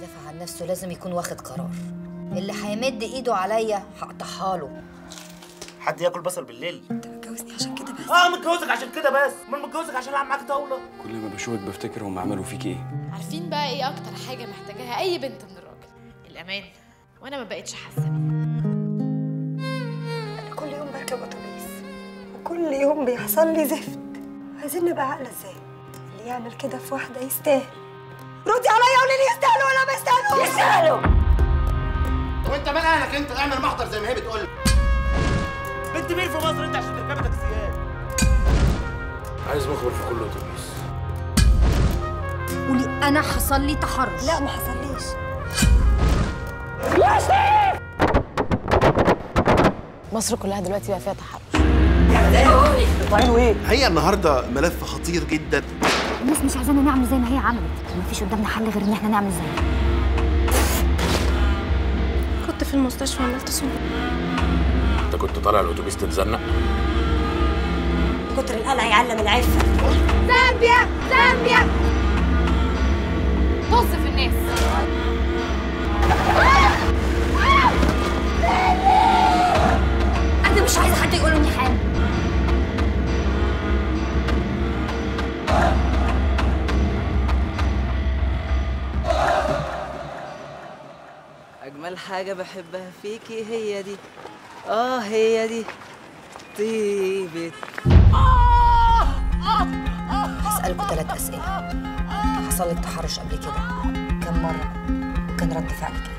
يدافع عن نفسه لازم يكون واخد قرار اللي هيمد ايده عليا هقطعها له حد ياكل بصل بالليل انت متجوزني عشان كده بس اه متجوزك عشان كده بس امال متجوزك عشان العب معاك طاوله كل ما بشوفك بفتكر هم عملوا فيك ايه عارفين بقى ايه اكتر حاجه محتاجاها اي بنت من الراجل الامان وانا ما بقتش حاسه بيه انا كل يوم بركب اتوبيس وكل يوم بيحصل لي زفت عايزين نبقى عاقله ازاي اللي يعمل كده في واحده يستاهل ردي عليا قولي لي يستاهلوا ولا ما يستاهلوش يستاهلوا وانت مال اهلك انت اعمل محضر زي ما هي بتقول بنت مين في مصر انت عشان تركبي تاكسيات عايز مخبر في كل اتوبيس قولي انا حصل لي تحرش لا ما حصليش مصر كلها دلوقتي بقى فيها تحرش هي النهارده ملف خطير جدا الناس مش عايزانا نعمل زي ما هي عملت مفيش قدامنا حل غير ان احنا نعمل زيها كنت في المستشفى عملت صوم انت كنت طالع الاتوبيس تتزنق كتر القلق يعلم العفه زامبيا زامبيا طز في الناس انا مش عايزه حد يقول اني حامل أجمل حاجة بحبها فيكي هي دي آه هي دي طيبة هسألكوا ثلاث أسئلة حصل لك تحرش قبل كده كم مرة وكان رد فعلك ايه